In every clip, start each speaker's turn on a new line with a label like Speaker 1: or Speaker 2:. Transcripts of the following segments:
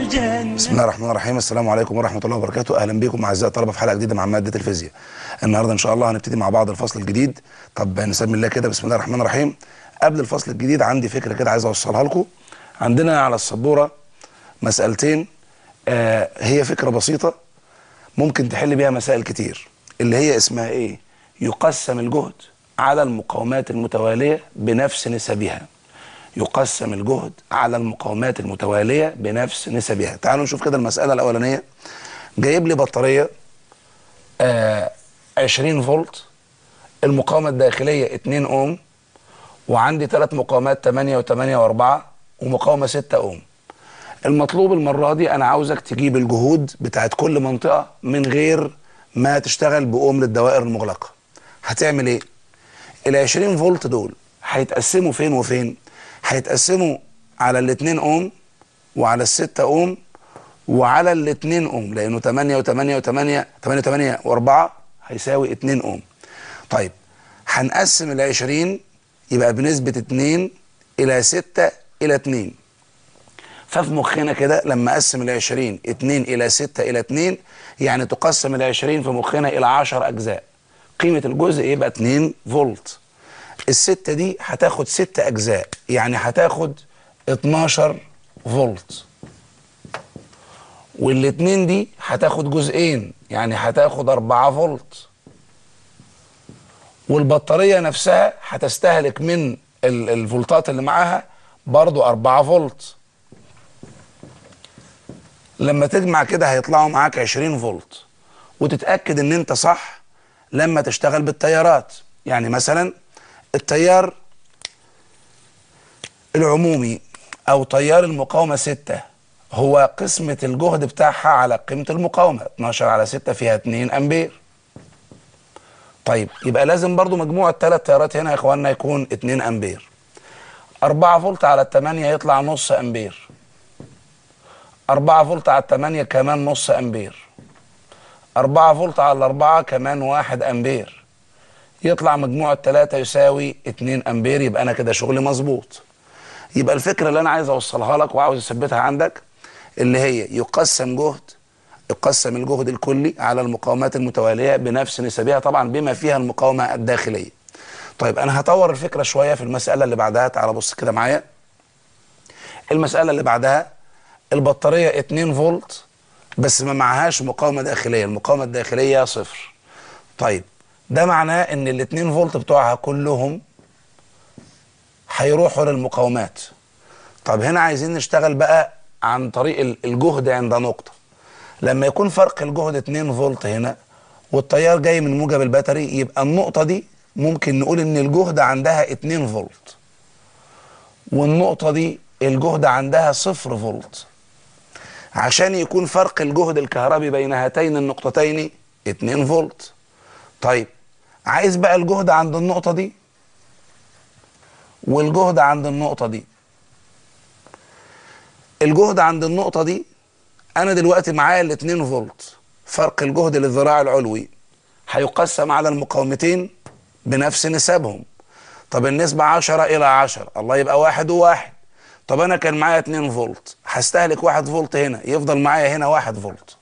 Speaker 1: الجنة
Speaker 2: بسم الله الرحمن الرحيم السلام عليكم ورحمه الله وبركاته اهلا بكم اعزائي الطلبه في حلقه جديده مع ماده الفيزياء النهارده ان شاء الله هنبتدي مع بعض الفصل الجديد طب نسمي الله كده بسم الله الرحمن الرحيم قبل الفصل الجديد عندي فكره كده عايز اوصلها لكم عندنا على السبوره مسالتين آه هي فكره بسيطه ممكن تحل بيها مسائل كتير اللي هي اسمها ايه يقسم الجهد على المقاومات المتواليه بنفس نسبها يقسم الجهد على المقاومات المتواليه بنفس نسبها تعالوا نشوف كده المساله الاولانيه جايب لي بطاريه آه 20 فولت المقاومه الداخليه 2 اوم وعندي ثلاث مقاومات 8 و8 و4 ومقاومه 6 اوم المطلوب المره دي انا عاوزك تجيب الجهود بتاعت كل منطقه من غير ما تشتغل باوم للدوائر المغلقه هتعمل ايه ال 20 فولت دول هيتقسموا فين وفين هيتقسموا على الاتنين اوم وعلى الستة اوم وعلى الاتنين اوم لانه 8 و8 و8 8 و8 و4 هيساوي 2 اوم طيب هنقسم ال 20 يبقى بنسبة 2 الى 6 الى 2 ففي مخنا كده لما اقسم ال 20 2 الى 6 الى 2 يعني تقسم ال 20 في مخنا الى 10 اجزاء قيمة الجزء يبقى 2 فولت الستة دي هتاخد ست أجزاء يعني هتاخد 12 فولت والاتنين دي هتاخد جزئين يعني هتاخد 4 فولت والبطارية نفسها هتستهلك من ال- الفولتات اللي معاها برضو 4 فولت لما تجمع كده هيطلعوا معاك 20 فولت وتتأكد ان انت صح لما تشتغل بالتيارات يعني مثلا التيار العمومي او تيار المقاومه 6 هو قسمه الجهد بتاعها على قيمه المقاومه 12 على 6 فيها 2 امبير طيب يبقى لازم برضو مجموع الثلاث تيارات هنا يا اخواننا يكون 2 امبير 4 فولت على 8 يطلع نص امبير 4 فولت على 8 كمان نص امبير 4 فولت على 4 كمان 1 امبير يطلع مجموع الثلاثة يساوي 2 امبير يبقى انا كده شغلي مظبوط يبقى الفكرة اللي انا عايز اوصلها لك وعاوز اثبتها عندك اللي هي يقسم جهد يقسم الجهد الكلي على المقاومات المتوالية بنفس نسبها طبعا بما فيها المقاومة الداخلية طيب انا هطور الفكرة شوية في المسألة اللي بعدها تعال بص كده معايا المسألة اللي بعدها البطارية 2 فولت بس ما معهاش مقاومة داخلية المقاومة الداخلية صفر طيب ده معناه ان الاتنين فولت بتوعها كلهم هيروحوا للمقاومات طب هنا عايزين نشتغل بقى عن طريق ال- الجهد عند نقطة لما يكون فرق الجهد 2 فولت هنا والتيار جاي من موجب الباتري يبقى النقطة دي ممكن نقول ان الجهد عندها 2 فولت والنقطة دي الجهد عندها صفر فولت عشان يكون فرق الجهد الكهربي بين هاتين النقطتين 2 فولت طيب عايز بقى الجهد عند النقطة دي والجهد عند النقطة دي الجهد عند النقطة دي أنا دلوقتي معايا ال 2 فولت فرق الجهد للذراع العلوي هيقسم على المقاومتين بنفس نسبهم طب النسبة 10 إلى 10 الله يبقى واحد وواحد طب أنا كان معايا 2 فولت هستهلك 1 فولت هنا يفضل معايا هنا 1 فولت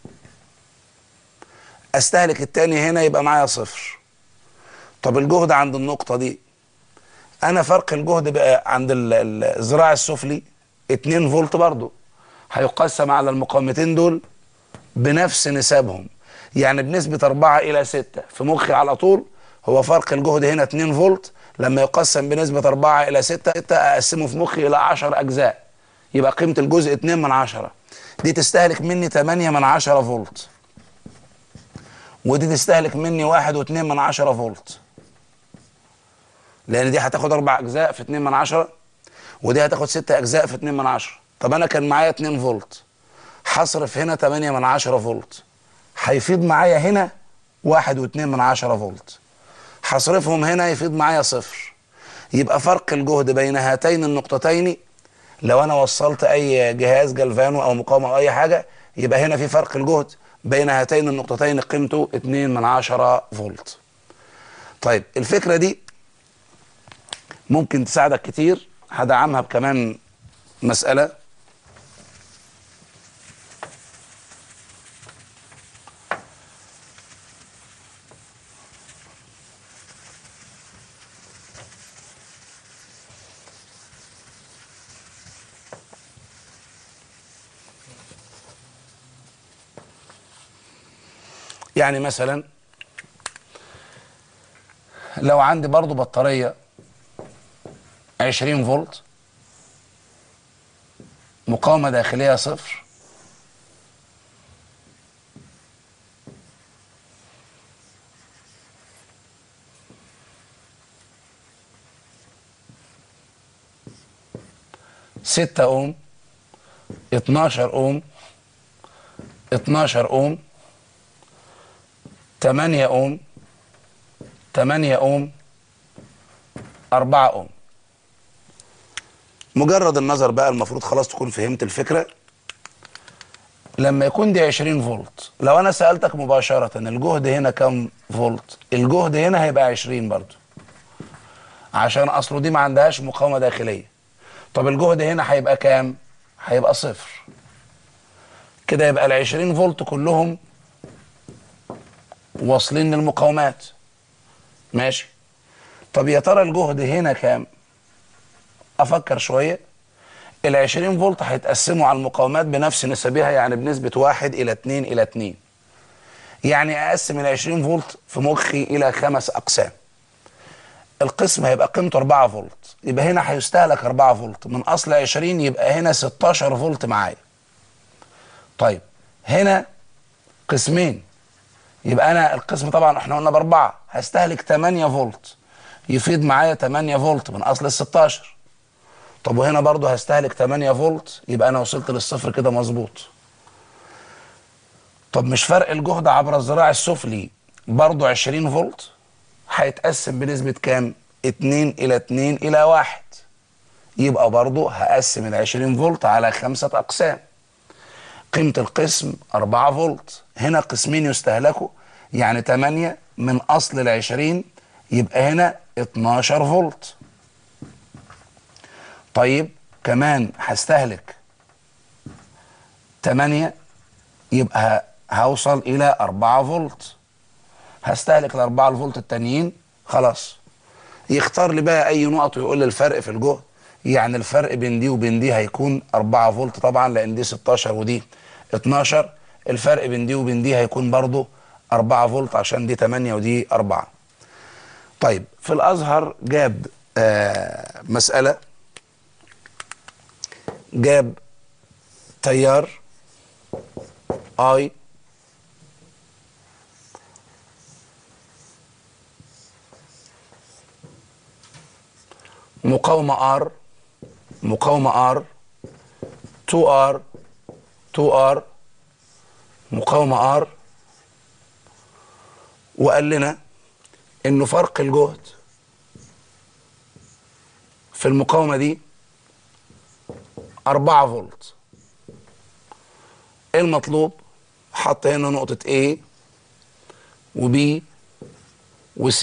Speaker 2: استهلك التاني هنا يبقى معايا صفر طب الجهد عند النقطة دي انا فرق الجهد بقى عند ال- ال- الذراع السفلي 2 فولت برضو هيقسم على المقاومتين دول بنفس نسبهم يعني بنسبة 4 إلى 6 في مخي على طول هو فرق الجهد هنا 2 فولت لما يقسم بنسبة 4 إلى 6 6 أقسمه في مخي إلى 10 أجزاء يبقى قيمة الجزء 2 من 10 دي تستهلك مني 8 من 10 فولت ودي تستهلك مني واحد واتنين من عشرة فولت لان دي هتاخد اربع اجزاء في اتنين من عشرة ودي هتاخد ستة اجزاء في اتنين من عشرة طب انا كان معايا اتنين فولت هصرف هنا تمانية من عشرة فولت هيفيض معايا هنا واحد واتنين من عشرة فولت هصرفهم هنا يفيض معايا صفر يبقى فرق الجهد بين هاتين النقطتين لو انا وصلت اي جهاز جلفانو او مقاومه او اي حاجه يبقى هنا في فرق الجهد بين هاتين النقطتين قيمته 2 من 10 فولت طيب الفكره دي ممكن تساعدك كتير هدعمها بكمان مساله يعني مثلا لو عندي برضو بطارية 20 فولت مقاومة داخلية صفر ستة أوم اتناشر أوم اتناشر أوم تمانية أوم تمانية أوم أربعة أوم مجرد النظر بقى المفروض خلاص تكون فهمت الفكرة لما يكون دي 20 فولت لو أنا سألتك مباشرة الجهد هنا كام فولت الجهد هنا هيبقى 20 برضو عشان أصله دي ما عندهاش مقاومة داخلية طب الجهد هنا هيبقى كام هيبقى صفر كده يبقى ال 20 فولت كلهم واصلين للمقاومات ماشي طب يا ترى الجهد هنا كام افكر شويه ال 20 فولت هيتقسموا على المقاومات بنفس نسبها يعني بنسبه 1 الى 2 الى 2 يعني اقسم ال 20 فولت في مخي الى خمس اقسام القسم هيبقى قيمته 4 فولت يبقى هنا هيستهلك 4 فولت من اصل 20 يبقى هنا 16 فولت معايا طيب هنا قسمين يبقى انا القسم طبعا احنا قلنا باربعه هستهلك 8 فولت يفيض معايا 8 فولت من اصل ال 16 طب وهنا برضه هستهلك 8 فولت يبقى انا وصلت للصفر كده مظبوط طب مش فرق الجهد عبر الذراع السفلي برضه 20 فولت هيتقسم بنسبة كام 2 إلى 2 إلى 1 يبقى برضه هقسم ال 20 فولت على خمسة أقسام قيمة القسم 4 فولت هنا قسمين يستهلكوا يعني 8 من أصل ال 20 يبقى هنا 12 فولت طيب كمان هستهلك 8 يبقى هوصل إلى 4 فولت هستهلك ال 4 فولت التانيين خلاص يختار لي بقى أي نقط ويقول لي الفرق في الجهد يعني الفرق بين دي وبين دي هيكون 4 فولت طبعا لأن دي 16 ودي 12 الفرق بين دي وبين دي هيكون برضو 4 فولت عشان دي 8 ودي 4 طيب في الازهر جاب آه مساله جاب تيار اي مقاومه ار مقاومه ار 2 ار 2 ار مقاومه ار وقال لنا انه فرق الجهد في المقاومه دي 4 فولت ايه المطلوب حط هنا نقطه A وB وC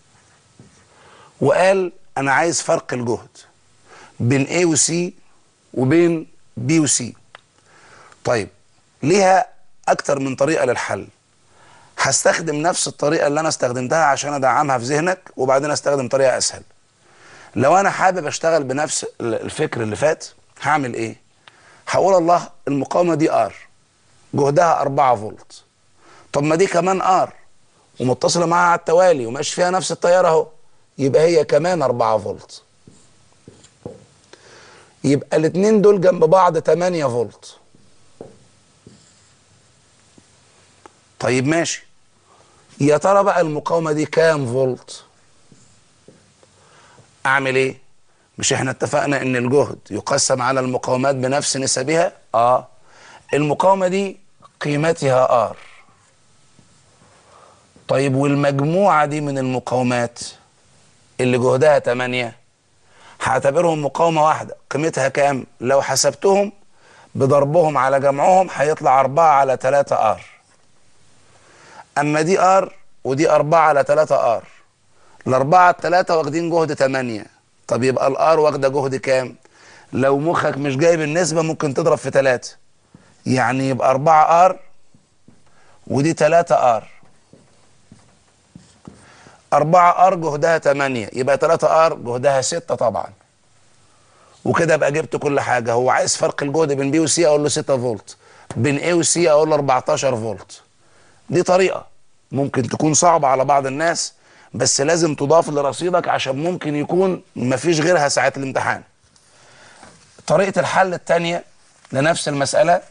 Speaker 2: وقال انا عايز فرق الجهد بين A وC وبين B وC طيب ليها اكتر من طريقه للحل هستخدم نفس الطريقه اللي انا استخدمتها عشان ادعمها في ذهنك وبعدين استخدم طريقه اسهل لو انا حابب اشتغل بنفس الفكر اللي فات هعمل ايه هقول الله المقاومه دي ار جهدها 4 فولت طب ما دي كمان ار ومتصله معاها على التوالي وماشي فيها نفس التيار اهو يبقى هي كمان 4 فولت يبقى الاثنين دول جنب بعض 8 فولت طيب ماشي يا ترى بقى المقاومة دي كام فولت اعمل ايه مش احنا اتفقنا ان الجهد يقسم على المقاومات بنفس نسبها اه المقاومة دي قيمتها ار طيب والمجموعة دي من المقاومات اللي جهدها 8 هعتبرهم مقاومة واحدة قيمتها كام لو حسبتهم بضربهم على جمعهم هيطلع 4 على 3 ار اما دي ار ودي 4 على 3 ار الاربعه على الثلاثه واخدين جهد 8 طب يبقى الار واخده جهد كام لو مخك مش جايب النسبه ممكن تضرب في 3 يعني يبقى 4 ار ودي 3 ار 4 ار جهدها 8 يبقى 3 ار جهدها 6 طبعا وكده ابقى جبت كل حاجه هو عايز فرق الجهد بين بي وسي اقول له 6 فولت بين اي وسي اقول له 14 فولت دي طريقه ممكن تكون صعبة على بعض الناس بس لازم تضاف لرصيدك عشان ممكن يكون مفيش غيرها ساعة الامتحان طريقة الحل التانية لنفس المسألة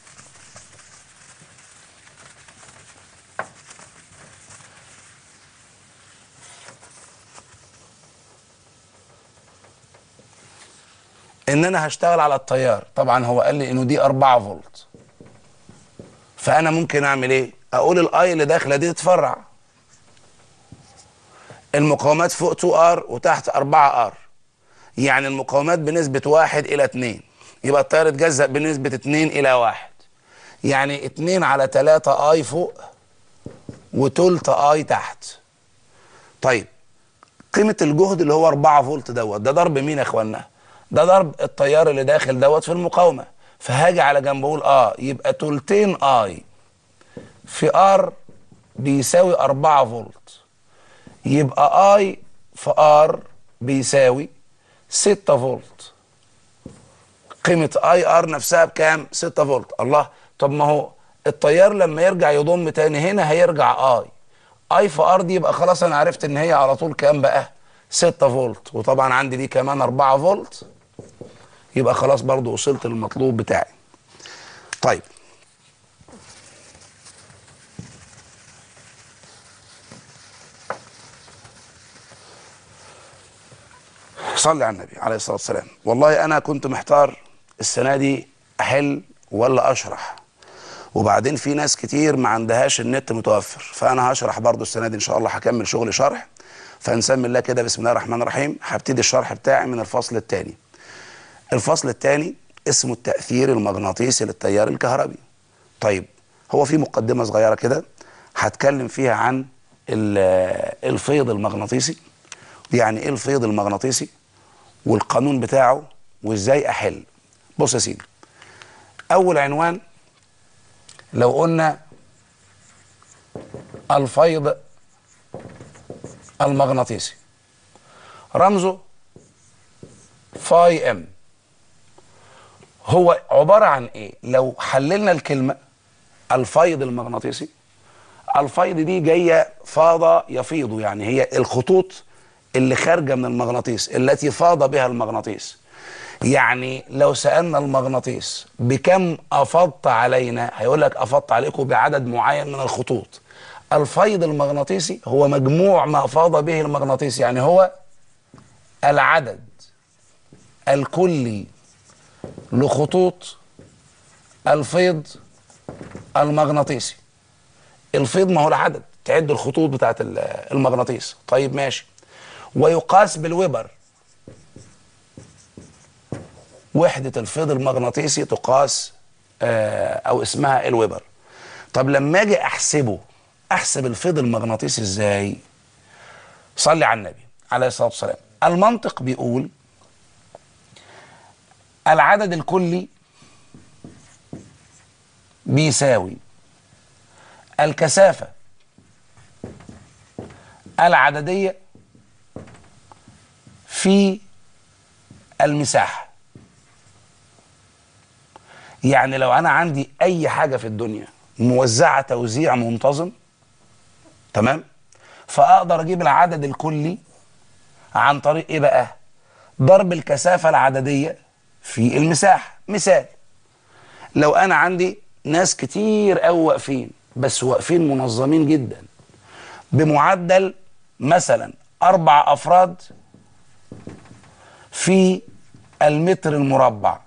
Speaker 2: ان انا هشتغل على التيار طبعا هو قال لي انه دي 4 فولت فانا ممكن اعمل ايه اقول الاي اللي داخله دي تتفرع المقاومات فوق 2 ار وتحت 4 ار يعني المقاومات بنسبة 1 إلى 2 يبقى التيار اتجزأ بنسبة 2 إلى 1 يعني 2 على 3 اي فوق وتلت اي تحت طيب قيمة الجهد اللي هو 4 فولت دوت ده ضرب مين يا اخوانا؟ ده ضرب التيار اللي داخل دوت في المقاومة فهاجي على جنب اقول اه يبقى تلتين اي في ار بيساوي 4 فولت يبقى اي في ار بيساوي 6 فولت قيمة اي ار نفسها بكام 6 فولت الله طب ما هو التيار لما يرجع يضم تاني هنا هيرجع اي اي في ار دي يبقى خلاص انا عرفت ان هي على طول كام بقى 6 فولت وطبعا عندي دي كمان 4 فولت يبقى خلاص برضو وصلت للمطلوب بتاعي طيب صلي على النبي عليه الصلاة والسلام والله أنا كنت محتار السنة دي أحل ولا أشرح وبعدين في ناس كتير ما عندهاش النت متوفر فأنا هشرح برضو السنة دي إن شاء الله هكمل شغل شرح فنسمي الله كده بسم الله الرحمن الرحيم هبتدي الشرح بتاعي من الفصل الثاني الفصل الثاني اسمه التأثير المغناطيسي للتيار الكهربي طيب هو في مقدمة صغيرة كده هتكلم فيها عن الفيض المغناطيسي يعني ايه الفيض المغناطيسي والقانون بتاعه وازاي احل بص يا سيدي اول عنوان لو قلنا الفيض المغناطيسي رمزه فاي ام هو عبارة عن ايه لو حللنا الكلمة الفيض المغناطيسي الفيض دي جاية فاض يفيض يعني هي الخطوط اللي خارجة من المغناطيس التي فاض بها المغناطيس يعني لو سألنا المغناطيس بكم أفضت علينا هيقول لك أفضت عليكم بعدد معين من الخطوط الفيض المغناطيسي هو مجموع ما فاض به المغناطيس يعني هو العدد الكلي لخطوط الفيض المغناطيسي الفيض ما هو العدد تعد الخطوط بتاعت المغناطيس طيب ماشي ويقاس بالويبر وحدة الفيض المغناطيسي تقاس او اسمها الويبر طب لما اجي احسبه احسب الفيض المغناطيسي ازاي صلي على النبي عليه الصلاة والسلام المنطق بيقول العدد الكلي بيساوي الكثافة العددية في المساحة يعني لو أنا عندي أي حاجة في الدنيا موزعة توزيع منتظم تمام فأقدر أجيب العدد الكلي عن طريق إيه بقى ضرب الكثافة العددية في المساحة مثال لو أنا عندي ناس كتير قوي واقفين بس واقفين منظمين جدا بمعدل مثلا أربع أفراد في المتر المربع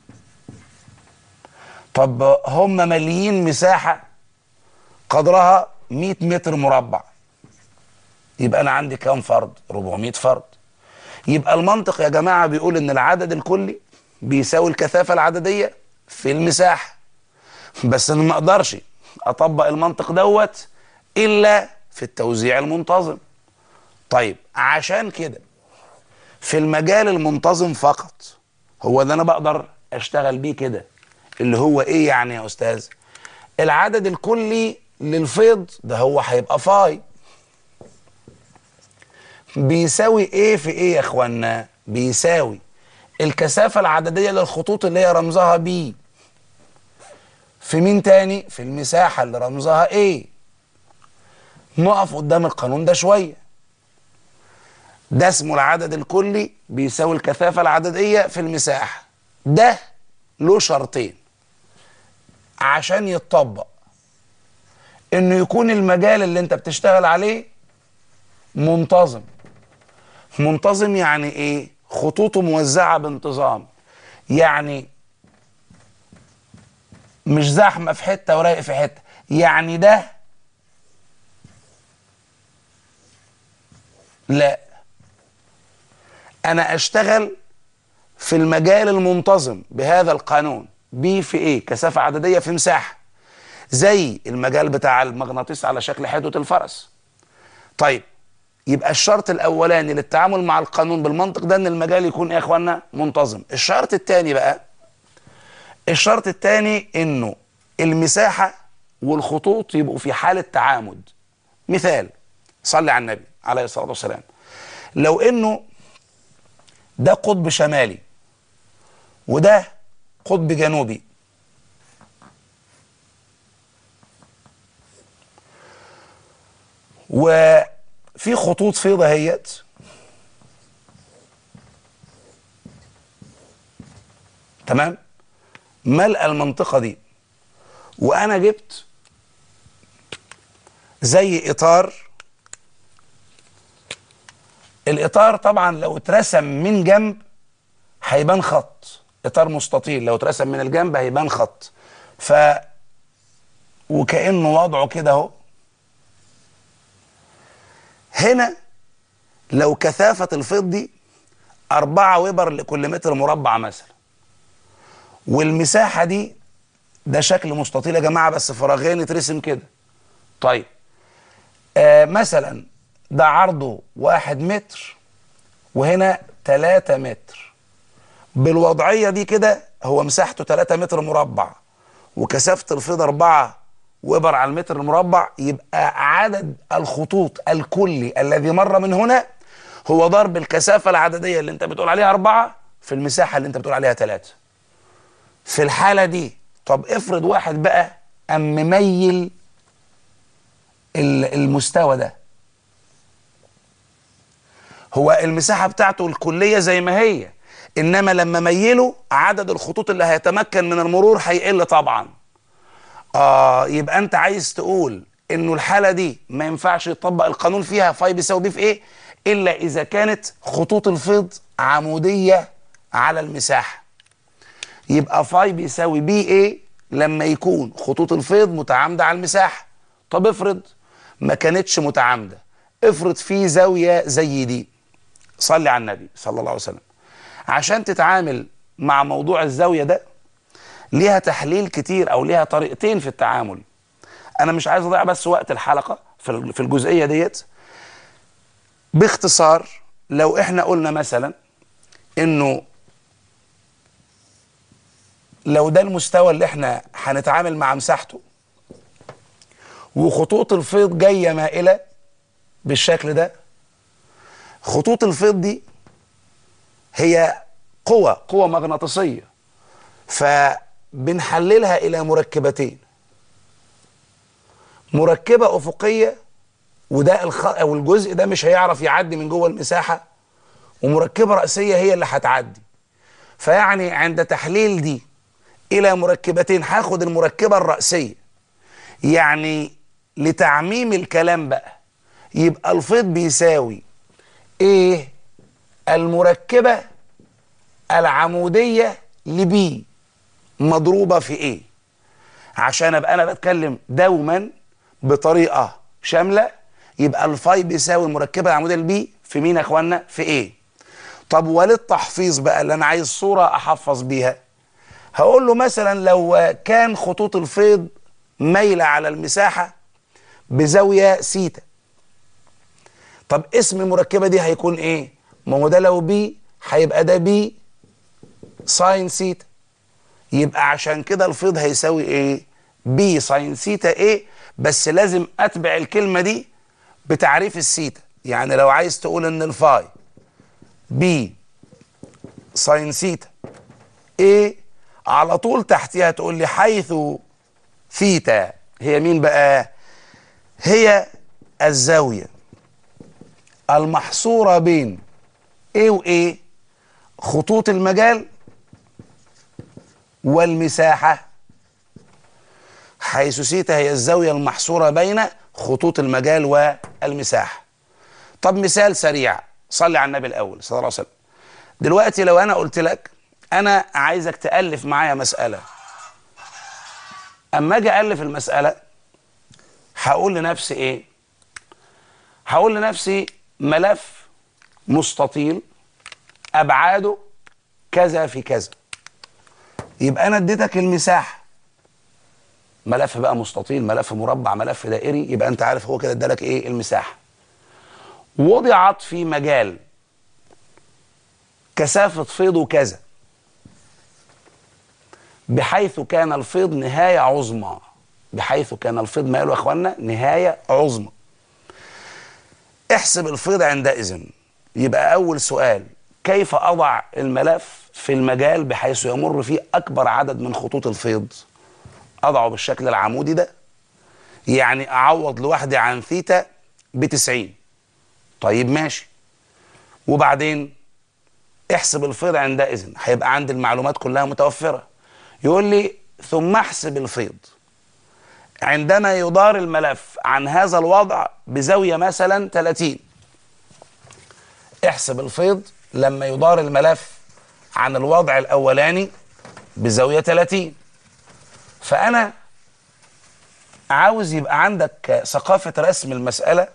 Speaker 2: طب هم ماليين مساحة قدرها 100 متر مربع يبقى أنا عندي كام فرد 400 فرد يبقى المنطق يا جماعة بيقول إن العدد الكلي بيساوي الكثافة العددية في المساحة بس أنا ما أقدرش أطبق المنطق دوت إلا في التوزيع المنتظم طيب عشان كده في المجال المنتظم فقط هو اللي أنا بقدر أشتغل بيه كده اللي هو إيه يعني يا أستاذ العدد الكلي للفيض ده هو هيبقى فاي بيساوي ايه في ايه يا اخوانا بيساوي الكثافة العددية للخطوط اللي هي رمزها بي في مين تاني في المساحة اللي رمزها ايه نقف قدام القانون ده شويه ده اسمه العدد الكلي بيساوي الكثافه العدديه في المساحه ده له شرطين عشان يتطبق انه يكون المجال اللي انت بتشتغل عليه منتظم منتظم يعني ايه خطوطه موزعه بانتظام يعني مش زحمه في حته ورايق في حته يعني ده لا انا اشتغل في المجال المنتظم بهذا القانون بي في ايه كثافه عدديه في مساحه زي المجال بتاع المغناطيس على شكل حدوه الفرس طيب يبقى الشرط الاولاني للتعامل مع القانون بالمنطق ده ان المجال يكون ايه يا اخوانا منتظم الشرط الثاني بقى الشرط الثاني انه المساحه والخطوط يبقوا في حاله تعامد مثال صلي على النبي عليه الصلاه والسلام لو انه ده قطب شمالي وده قطب جنوبي وفي خطوط فيضة هيت تمام ملأ المنطقة دي وأنا جبت زي إطار الإطار طبعا لو اترسم من جنب هيبان خط إطار مستطيل لو اترسم من الجنب هيبان خط ف وكأنه وضعه كده اهو هنا لو كثافة الفيض دي أربعة ويبر لكل متر مربع مثلا والمساحة دي ده شكل مستطيل يا جماعة بس فراغين يترسم كده طيب آه مثلا ده عرضه واحد متر وهنا تلاتة متر بالوضعية دي كده هو مساحته تلاتة متر مربع وكثافة الفيض أربعة ويبر على المتر المربع يبقى عدد الخطوط الكلي الذي مر من هنا هو ضرب الكثافة العددية اللي انت بتقول عليها أربعة في المساحة اللي انت بتقول عليها ثلاثة في الحالة دي طب افرض واحد بقى أم مميل المستوى ده هو المساحة بتاعته الكلية زي ما هي إنما لما ميله عدد الخطوط اللي هيتمكن من المرور هيقل طبعا آه يبقى أنت عايز تقول إنه الحالة دي ما ينفعش يطبق القانون فيها فاي بيساوي بي في إيه إلا إذا كانت خطوط الفيض عمودية على المساحة يبقى فاي بيساوي بي إيه لما يكون خطوط الفيض متعامدة على المساحة طب افرض ما كانتش متعامدة افرض في زاوية زي دي صلي على النبي صلى الله عليه وسلم عشان تتعامل مع موضوع الزاوية ده ليها تحليل كتير او ليها طريقتين في التعامل انا مش عايز اضيع بس وقت الحلقة في الجزئية ديت باختصار لو احنا قلنا مثلا انه لو ده المستوى اللي احنا هنتعامل مع مساحته وخطوط الفيض جايه مائله بالشكل ده خطوط الفيض دي هي قوة قوة مغناطيسية فبنحللها إلى مركبتين مركبة أفقية وده الخ... أو الجزء ده مش هيعرف يعدي من جوه المساحة ومركبة رأسية هي اللي هتعدي فيعني عند تحليل دي إلى مركبتين هاخد المركبة الرأسية يعني لتعميم الكلام بقى يبقى الفيض بيساوي ايه المركبة العمودية لبي مضروبة في ايه عشان ابقى انا بتكلم دوما بطريقة شاملة يبقى الفاي بيساوي المركبة العمودية لبي في مين يا اخوانا في ايه طب وللتحفيظ بقى اللي انا عايز صورة احفظ بيها هقول له مثلا لو كان خطوط الفيض مايلة على المساحة بزاوية سيتا طب اسم المركبة دي هيكون ايه ما هو ده لو بي هيبقى ده بي ساين سيتا يبقى عشان كده الفيض هيساوي ايه بي ساين سيتا ايه بس لازم اتبع الكلمة دي بتعريف السيتا يعني لو عايز تقول ان الفاي بي ساين سيتا ايه على طول تحتها تقول لي حيث ثيتا هي مين بقى هي الزاوية المحصورة بين A و A خطوط المجال والمساحة حيث سيتا هي الزاوية المحصورة بين خطوط المجال والمساحة طب مثال سريع صلي على النبي الأول صلى الله عليه وسلم دلوقتي لو أنا قلت لك أنا عايزك تألف معايا مسألة أما أجي ألف المسألة هقول لنفسي إيه هقول لنفسي ملف مستطيل أبعاده كذا في كذا يبقى أنا اديتك المساحة ملف بقى مستطيل ملف مربع ملف دائري يبقى أنت عارف هو كده ادالك إيه المساحة وضعت في مجال كثافة فيضه كذا بحيث كان الفيض نهاية عظمى بحيث كان الفيض ماله يا اخوانا نهاية عظمى احسب الفيض عندئذ يبقى أول سؤال كيف أضع الملف في المجال بحيث يمر فيه أكبر عدد من خطوط الفيض أضعه بالشكل العمودي ده يعني أعوض لوحدي عن ثيتا بتسعين طيب ماشي وبعدين احسب الفيض عندئذ هيبقى عندي المعلومات كلها متوفرة يقول لي ثم احسب الفيض عندما يدار الملف عن هذا الوضع بزاوية مثلا 30 احسب الفيض لما يدار الملف عن الوضع الأولاني بزاوية 30 فأنا عاوز يبقى عندك ثقافة رسم المسألة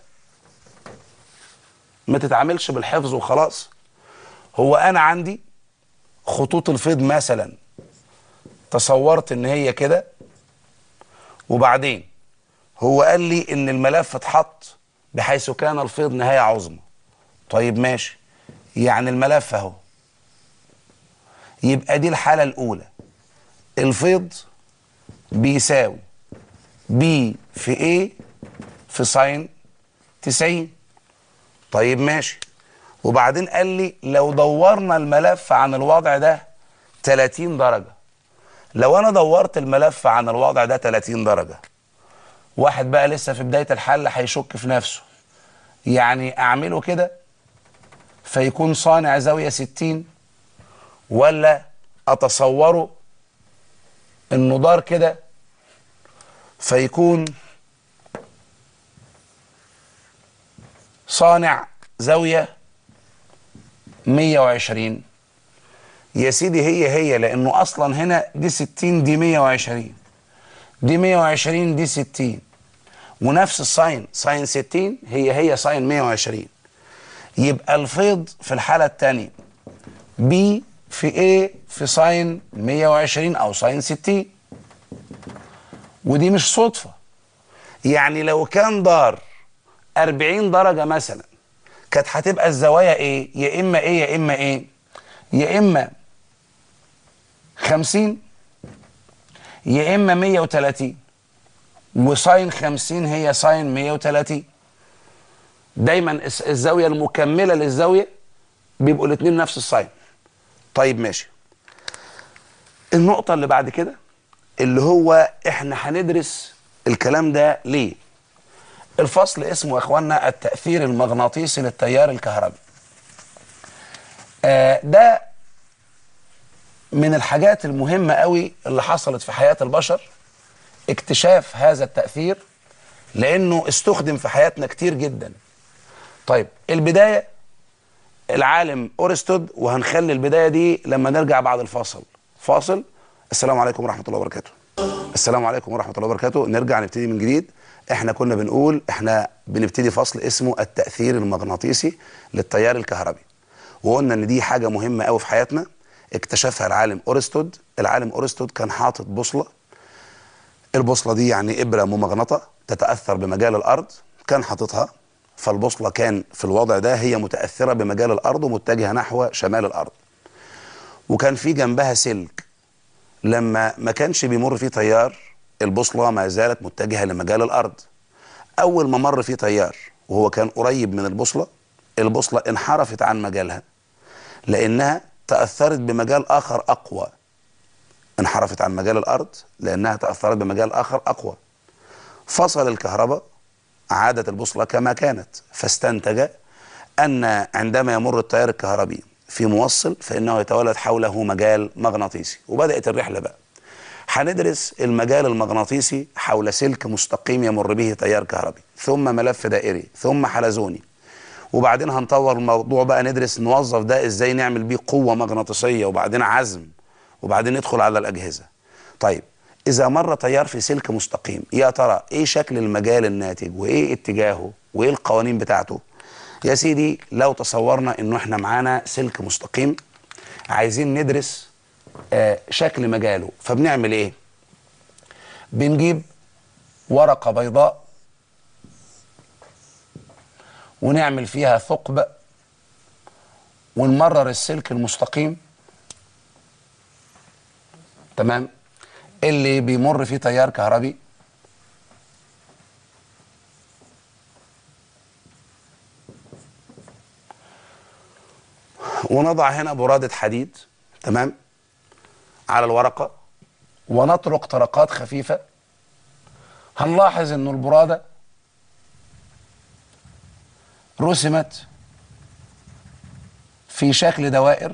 Speaker 2: ما تتعاملش بالحفظ وخلاص هو أنا عندي خطوط الفيض مثلا تصورت ان هي كده وبعدين هو قال لي ان الملف اتحط بحيث كان الفيض نهايه عظمى طيب ماشي يعني الملف اهو يبقى دي الحاله الاولى الفيض بيساوي بي في ايه في ساين 90 طيب ماشي وبعدين قال لي لو دورنا الملف عن الوضع ده 30 درجه لو انا دورت الملف عن الوضع ده 30 درجة واحد بقى لسه في بداية الحل هيشك في نفسه يعني اعمله كده فيكون صانع زاوية 60 ولا اتصوره انه دار كده فيكون صانع زاوية 120 يا سيدي هي هي لانه اصلا هنا دي 60 دي 120 دي 120 دي 60 ونفس الساين ساين 60 هي هي ساين 120 يبقى الفيض في الحالة الثانية بي في ايه في ساين 120 او ساين 60 ودي مش صدفة يعني لو كان دار 40 درجة مثلا كانت هتبقى الزوايا ايه يا اما ايه يا اما ايه يا اما 50 يا اما 130 وساين 50 هي ساين 130 دايما الزاويه المكمله للزاويه بيبقوا الاثنين نفس الساين طيب ماشي النقطه اللي بعد كده اللي هو احنا هندرس الكلام ده ليه الفصل اسمه يا اخوانا التاثير المغناطيسي للتيار الكهربي آه ده من الحاجات المهمة قوي اللي حصلت في حياة البشر اكتشاف هذا التأثير لأنه استخدم في حياتنا كتير جدا طيب البداية العالم أورستود وهنخلي البداية دي لما نرجع بعد الفاصل فاصل السلام عليكم ورحمة الله وبركاته السلام عليكم ورحمة الله وبركاته نرجع نبتدي من جديد احنا كنا بنقول احنا بنبتدي فصل اسمه التأثير المغناطيسي للتيار الكهربي وقلنا ان دي حاجة مهمة قوي في حياتنا اكتشفها العالم اورستود العالم اورستود كان حاطط بوصله البوصله دي يعني ابره ممغنطه تتاثر بمجال الارض كان حاططها فالبوصله كان في الوضع ده هي متاثره بمجال الارض ومتجهه نحو شمال الارض وكان في جنبها سلك لما ما كانش بيمر فيه تيار البوصله ما زالت متجهه لمجال الارض اول ما مر فيه تيار وهو كان قريب من البوصله البوصله انحرفت عن مجالها لانها تأثرت بمجال آخر أقوى انحرفت عن مجال الأرض لأنها تأثرت بمجال آخر أقوى فصل الكهرباء عادت البوصلة كما كانت فاستنتج أن عندما يمر التيار الكهربي في موصل فإنه يتولد حوله مجال مغناطيسي وبدأت الرحلة بقى هندرس المجال المغناطيسي حول سلك مستقيم يمر به تيار كهربي ثم ملف دائري ثم حلزوني وبعدين هنطور الموضوع بقى ندرس نوظف ده ازاي نعمل بيه قوة مغناطيسية وبعدين عزم وبعدين ندخل على الأجهزة طيب إذا مر تيار في سلك مستقيم يا ترى إيه شكل المجال الناتج وإيه اتجاهه وإيه القوانين بتاعته يا سيدي لو تصورنا إنه إحنا معانا سلك مستقيم عايزين ندرس آه شكل مجاله فبنعمل إيه بنجيب ورقة بيضاء ونعمل فيها ثقب ونمرر السلك المستقيم تمام اللي بيمر فيه تيار كهربي ونضع هنا برادة حديد تمام على الورقة ونطرق طرقات خفيفة هنلاحظ ان البرادة رسمت في شكل دوائر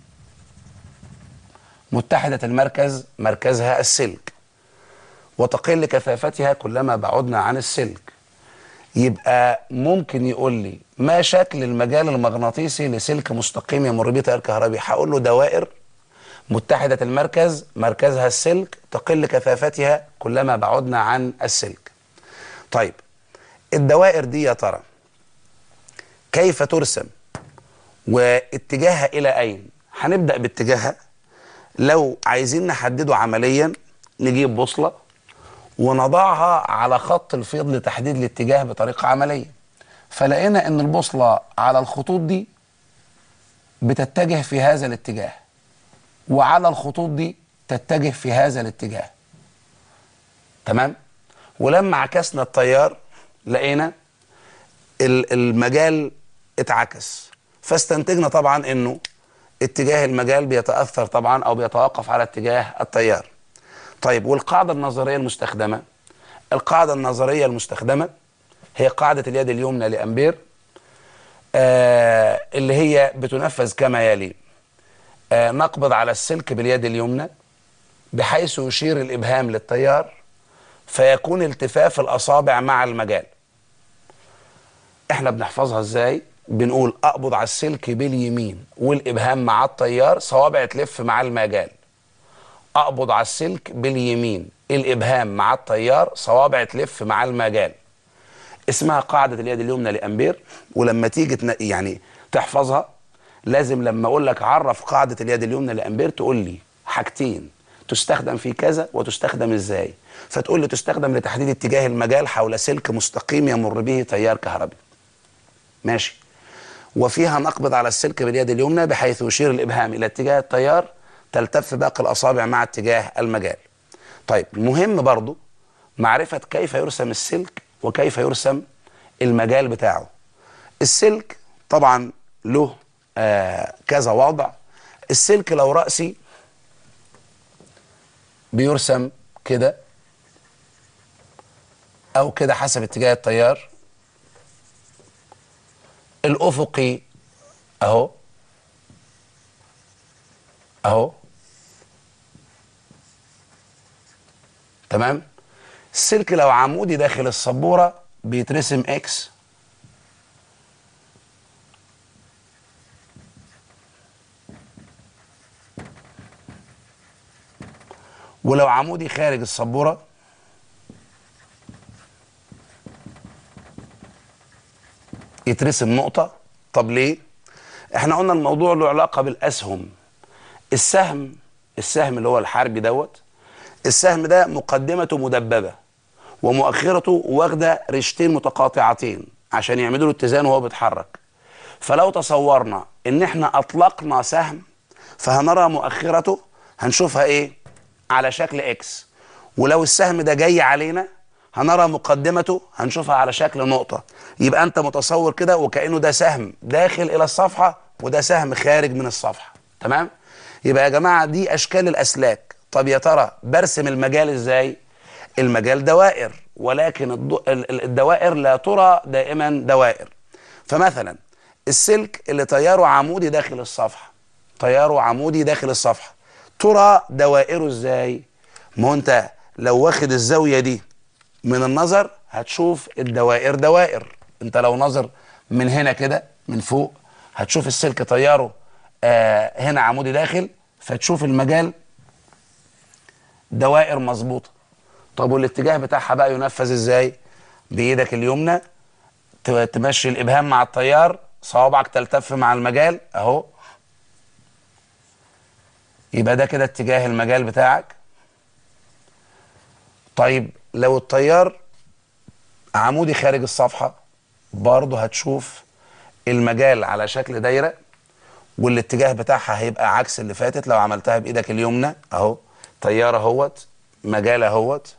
Speaker 2: متحدة المركز مركزها السلك وتقل كثافتها كلما بعدنا عن السلك يبقى ممكن يقول لي ما شكل المجال المغناطيسي لسلك مستقيم يمر به تيار كهربي هقول له دوائر متحدة المركز مركزها السلك تقل كثافتها كلما بعدنا عن السلك طيب الدوائر دي يا ترى كيف ترسم واتجاهها إلى أين هنبدأ باتجاهها لو عايزين نحدده عمليا نجيب بوصلة ونضعها على خط الفيض لتحديد الاتجاه بطريقة عملية فلقينا ان البوصلة على الخطوط دي بتتجه في هذا الاتجاه وعلى الخطوط دي تتجه في هذا الاتجاه تمام ولما عكسنا التيار لقينا المجال اتعكس فاستنتجنا طبعا انه اتجاه المجال بيتأثر طبعا أو بيتوقف على اتجاه التيار طيب والقاعدة النظرية المستخدمة القاعدة النظرية المستخدمة هي قاعدة اليد اليمنى لأمبير آه اللي هي بتنفذ كما يلي آه نقبض على السلك باليد اليمنى بحيث يشير الإبهام للتيار فيكون التفاف الأصابع مع المجال احنا بنحفظها ازاي بنقول اقبض على السلك باليمين والابهام مع التيار صوابع تلف مع المجال اقبض على السلك باليمين الابهام مع التيار صوابع تلف مع المجال اسمها قاعده اليد اليمنى لامبير ولما تيجي تن... يعني تحفظها لازم لما اقول لك عرف قاعده اليد اليمنى لامبير تقول لي حاجتين تستخدم في كذا وتستخدم ازاي فتقول لي تستخدم لتحديد اتجاه المجال حول سلك مستقيم يمر به تيار كهربي ماشي وفيها نقبض على السلك باليد اليمنى بحيث يشير الإبهام إلى اتجاه التيار تلتف باقي الأصابع مع اتجاه المجال طيب مهم برضو معرفة كيف يرسم السلك وكيف يرسم المجال بتاعه السلك طبعا له آه كذا وضع السلك لو رأسي بيرسم كده أو كده حسب اتجاه التيار الافقي اهو اهو تمام السلك لو عمودي داخل السبوره بيترسم اكس ولو عمودي خارج السبوره يترسم نقطة طب ليه؟ احنا قلنا الموضوع له علاقة بالأسهم السهم السهم اللي هو الحربي دوت السهم ده مقدمته مدببة ومؤخرته واخدة ريشتين متقاطعتين عشان يعملوا له اتزان وهو بيتحرك فلو تصورنا ان احنا اطلقنا سهم فهنرى مؤخرته هنشوفها ايه على شكل اكس ولو السهم ده جاي علينا هنرى مقدمته هنشوفها على شكل نقطة يبقى أنت متصور كده وكأنه ده سهم داخل إلى الصفحة وده سهم خارج من الصفحة تمام؟ يبقى يا جماعة دي أشكال الأسلاك طب يا ترى برسم المجال إزاي؟ المجال دوائر ولكن الضو... ال- ال- الدوائر لا ترى دائما دوائر فمثلا السلك اللي تياره عمودي داخل الصفحه تياره عمودي داخل الصفحه ترى دوائره ازاي ما هو انت لو واخد الزاويه دي من النظر هتشوف الدوائر دوائر انت لو نظر من هنا كده من فوق هتشوف السلك تياره آه هنا عمودي داخل فتشوف المجال دوائر مظبوطه طب والاتجاه بتاعها بقى ينفذ ازاي بايدك اليمنى ت- تمشي الابهام مع التيار صوابعك تلتف مع المجال اهو يبقى ده كده اتجاه المجال بتاعك طيب لو التيار عمودي خارج الصفحة برضه هتشوف المجال على شكل دايرة والاتجاه بتاعها هيبقى عكس اللي فاتت لو عملتها بايدك اليمنى اهو تيار اهوت مجال اهوت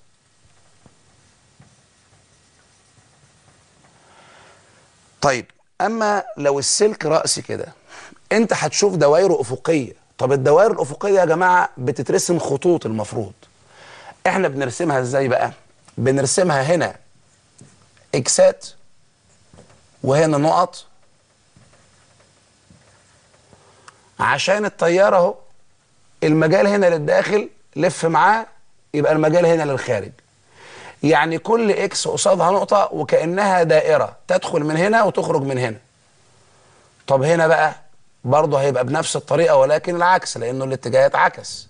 Speaker 2: طيب اما لو السلك رأسي كده انت هتشوف دوائره افقيه طب الدوائر الافقيه يا جماعه بتترسم خطوط المفروض احنا بنرسمها ازاي بقى بنرسمها هنا اكسات وهنا نقط عشان التيار اهو المجال هنا للداخل لف معاه يبقى المجال هنا للخارج يعني كل اكس قصادها نقطة وكأنها دائرة تدخل من هنا وتخرج من هنا طب هنا بقى برضه هيبقى بنفس الطريقة ولكن العكس لأنه الاتجاه اتعكس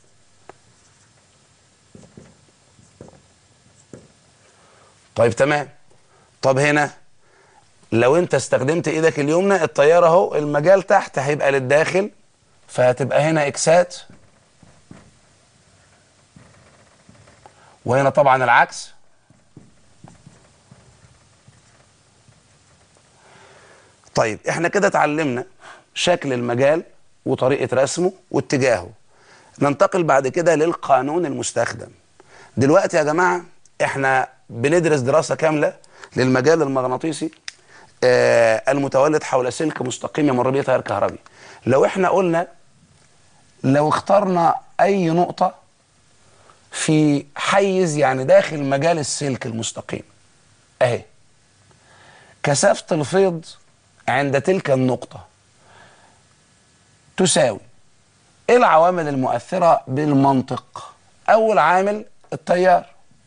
Speaker 2: طيب تمام طب هنا لو انت استخدمت ايدك اليمنى الطيارة اهو المجال تحت هيبقى للداخل فهتبقى هنا اكسات وهنا طبعا العكس طيب احنا كده اتعلمنا شكل المجال وطريقة رسمه واتجاهه ننتقل بعد كده للقانون المستخدم دلوقتي يا جماعة احنا بندرس دراسة كاملة للمجال المغناطيسي آه المتولد حول سلك مستقيم يمر به تيار كهربي لو احنا قلنا لو اخترنا اي نقطة في حيز يعني داخل مجال السلك المستقيم اهي كثافة الفيض عند تلك النقطة تساوي ايه العوامل المؤثرة بالمنطق اول عامل التيار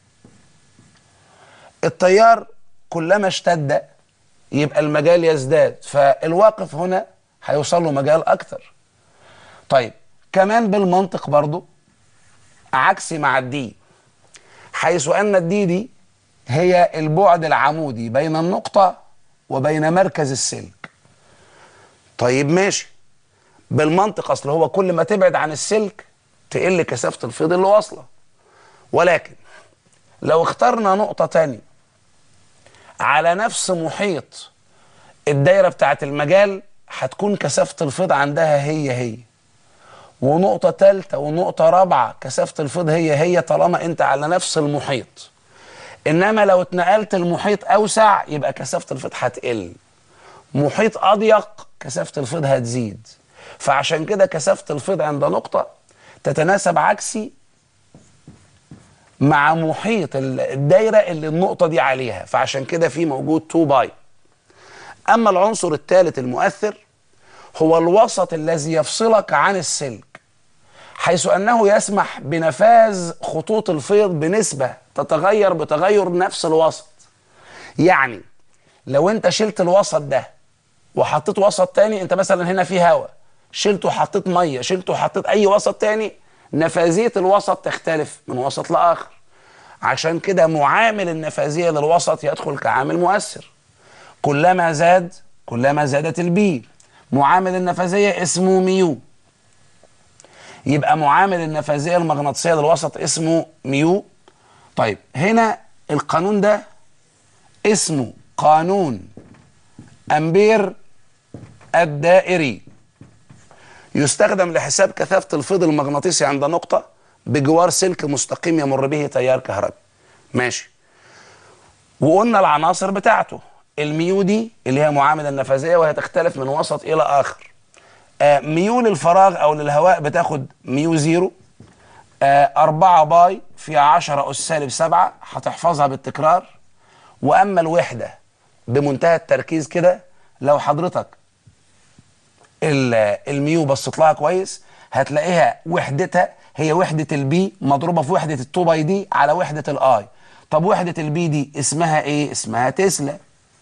Speaker 2: التيار كلما اشتد يبقى المجال يزداد فالواقف هنا هيوصل له مجال اكتر طيب كمان بالمنطق برضو عكسي مع الدي حيث ان الدي دي هي البعد العمودي بين النقطة وبين مركز السلك طيب ماشي بالمنطق اصل هو كل ما تبعد عن السلك تقل كثافة الفيض اللي واصلة ولكن لو اخترنا نقطة تانية على نفس محيط الدايرة بتاعت المجال هتكون كثافة الفيض عندها هي هي ونقطة تالتة ونقطة رابعة كثافة الفيض هي هي طالما انت على نفس المحيط انما لو اتنقلت المحيط اوسع يبقى كثافة الفيض هتقل محيط اضيق كثافة الفيض هتزيد فعشان كده كثافة الفيض عند نقطة تتناسب عكسي مع محيط الدايرة اللي النقطة دي عليها فعشان كده في موجود 2 باي أما العنصر الثالث المؤثر هو الوسط الذي يفصلك عن السلك حيث أنه يسمح بنفاذ خطوط الفيض بنسبة تتغير بتغير نفس الوسط يعني لو انت شلت الوسط ده وحطيت وسط تاني انت مثلا هنا في هواء شلته وحطيت ميه شلته وحطيت اي وسط تاني نفاذيه الوسط تختلف من وسط لاخر عشان كده معامل النفاذيه للوسط يدخل كعامل مؤثر كلما زاد كلما زادت البي معامل النفاذيه اسمه ميو يبقى معامل النفاذيه المغناطيسيه للوسط اسمه ميو طيب هنا القانون ده اسمه قانون امبير الدائري يستخدم لحساب كثافة الفيض المغناطيسي عند نقطة بجوار سلك مستقيم يمر به تيار كهربي ماشي وقلنا العناصر بتاعته الميو دي اللي هي معامل النفاذية وهي تختلف من وسط إلى آخر آه ميو للفراغ أو للهواء بتاخد ميو زيرو آه 4 باي في 10 أس سالب 7 هتحفظها بالتكرار وأما الوحدة بمنتهى التركيز كده لو حضرتك ال- الميو بصيت لها كويس هتلاقيها وحدتها هي وحدة البي مضروبة في وحدة التو باي دي على وحدة الاي طب وحدة البي دي اسمها ايه؟ اسمها تسلا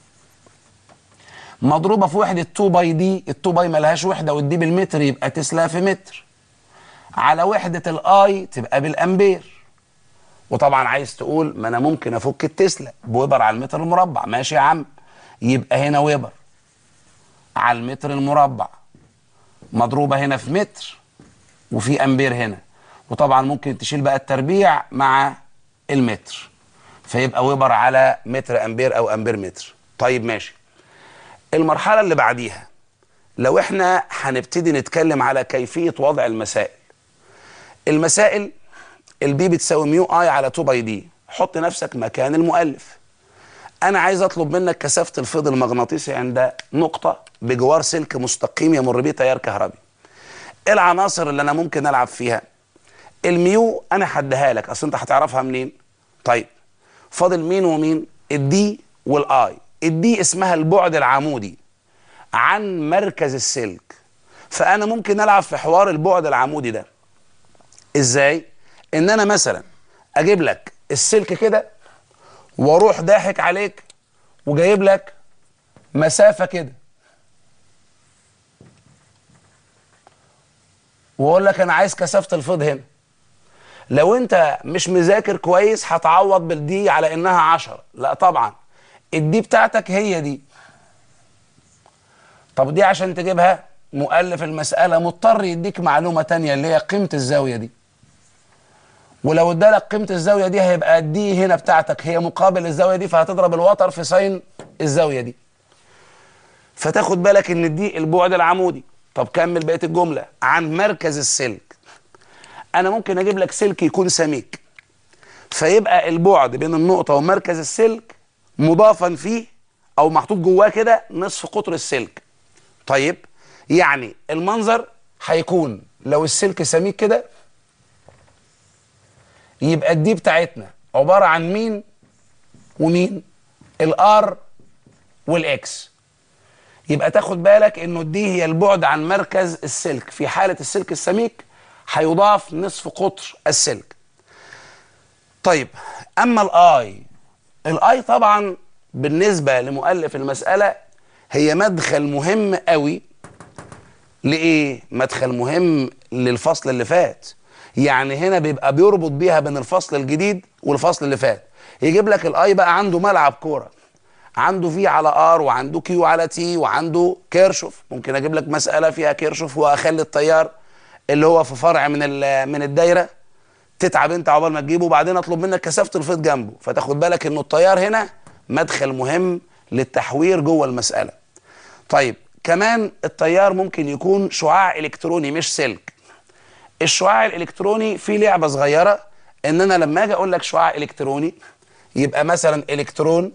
Speaker 2: مضروبة في وحدة 2 باي دي ال 2 باي ملهاش وحدة والدي بالمتر يبقى تسلا في متر على وحدة الاي تبقى بالامبير وطبعا عايز تقول ما انا ممكن افك التسلا بويبر على المتر المربع ماشي يا عم يبقى هنا ويبر على المتر المربع مضروبة هنا في متر وفي امبير هنا وطبعا ممكن تشيل بقى التربيع مع المتر فيبقى ويبر على متر امبير او امبير متر طيب ماشي المرحلة اللي بعديها لو احنا هنبتدي نتكلم على كيفية وضع المسائل المسائل البي بتساوي ميو اي على 2 باي دي حط نفسك مكان المؤلف انا عايز اطلب منك كثافة الفيض المغناطيسي عند نقطة بجوار سلك مستقيم يمر بيه تيار كهربي ايه العناصر اللي انا ممكن العب فيها الميو انا هديها لك اصل انت هتعرفها منين طيب فاضل مين ومين الدي والاي الدي اسمها البعد العمودي عن مركز السلك فانا ممكن العب في حوار البعد العمودي ده ازاي ان انا مثلا اجيب لك السلك كده واروح ضاحك عليك وجايب لك مسافه كده واقول لك انا عايز كثافه الفيض هنا لو انت مش مذاكر كويس هتعوض بالدي على انها 10 لا طبعا الدي بتاعتك هي دي طب دي عشان تجيبها مؤلف المسألة مضطر يديك معلومة تانية اللي هي قيمة الزاوية دي ولو ادالك قيمة الزاوية دي هيبقى الدي هنا بتاعتك هي مقابل الزاوية دي فهتضرب الوتر في ساين الزاوية دي فتاخد بالك ان دي البعد العمودي طب كمل بقية الجملة عن مركز السلك انا ممكن اجيب لك سلك يكون سميك فيبقى البعد بين النقطة ومركز السلك مضافا فيه او محطوط جواه كده نصف قطر السلك طيب يعني المنظر هيكون لو السلك سميك كده يبقى الدي بتاعتنا عبارة عن مين ومين الار والاكس يبقى تاخد بالك انه الدي هي البعد عن مركز السلك في حالة السلك السميك هيضاف نصف قطر السلك طيب اما الاي الاي طبعا بالنسبة لمؤلف المسألة هي مدخل مهم قوي لإيه؟ مدخل مهم للفصل اللي فات يعني هنا بيبقى بيربط بيها بين الفصل الجديد والفصل اللي فات يجيب لك الاي بقى عنده ملعب كوره عنده في على ار وعنده كيو على تي وعنده كيرشوف ممكن اجيب لك مساله فيها كيرشوف واخلي التيار اللي هو في فرع من من الدايره تتعب انت عقبال ما تجيبه وبعدين اطلب منك كثافه الفيض جنبه فتاخد بالك انه التيار هنا مدخل مهم للتحوير جوه المساله طيب كمان التيار ممكن يكون شعاع الكتروني مش سلك الشعاع الالكتروني فيه لعبه صغيره ان انا لما اجي اقول لك شعاع الكتروني يبقى مثلا الكترون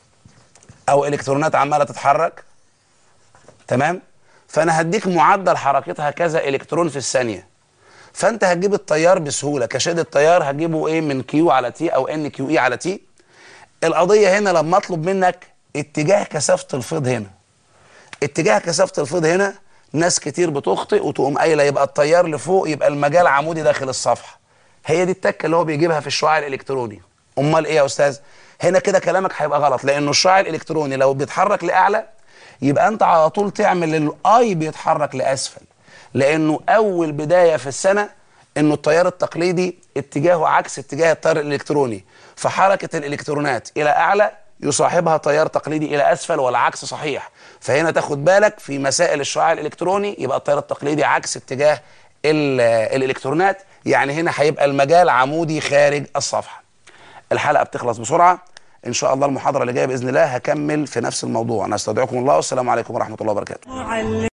Speaker 2: او الكترونات عماله تتحرك تمام فانا هديك معدل حركتها كذا الكترون في الثانيه فانت هتجيب التيار بسهوله كشاد التيار هتجيبه ايه من كيو على تي او ان كيو اي على تي القضيه هنا لما اطلب منك اتجاه كثافه الفيض هنا اتجاه كثافه الفيض هنا ناس كتير بتخطئ وتقوم قايله يبقى التيار لفوق يبقى المجال عمودي داخل الصفحه هي دي التكه اللي هو بيجيبها في الشعاع الالكتروني امال ايه يا استاذ هنا كده كلامك هيبقى غلط لانه الشعاع الالكتروني لو بيتحرك لاعلى يبقى انت على طول تعمل الاي بيتحرك لاسفل لانه اول بدايه في السنه انه التيار التقليدي اتجاهه عكس اتجاه التيار الالكتروني فحركه الالكترونات الى اعلى يصاحبها تيار تقليدي الى اسفل والعكس صحيح فهنا تاخد بالك في مسائل الشعاع الالكتروني يبقى التيار التقليدي عكس اتجاه الالكترونات يعني هنا هيبقى المجال عمودي خارج الصفحه الحلقه بتخلص بسرعه ان شاء الله المحاضره اللي جايه باذن الله هكمل في نفس الموضوع نستودعكم الله والسلام عليكم ورحمه الله وبركاته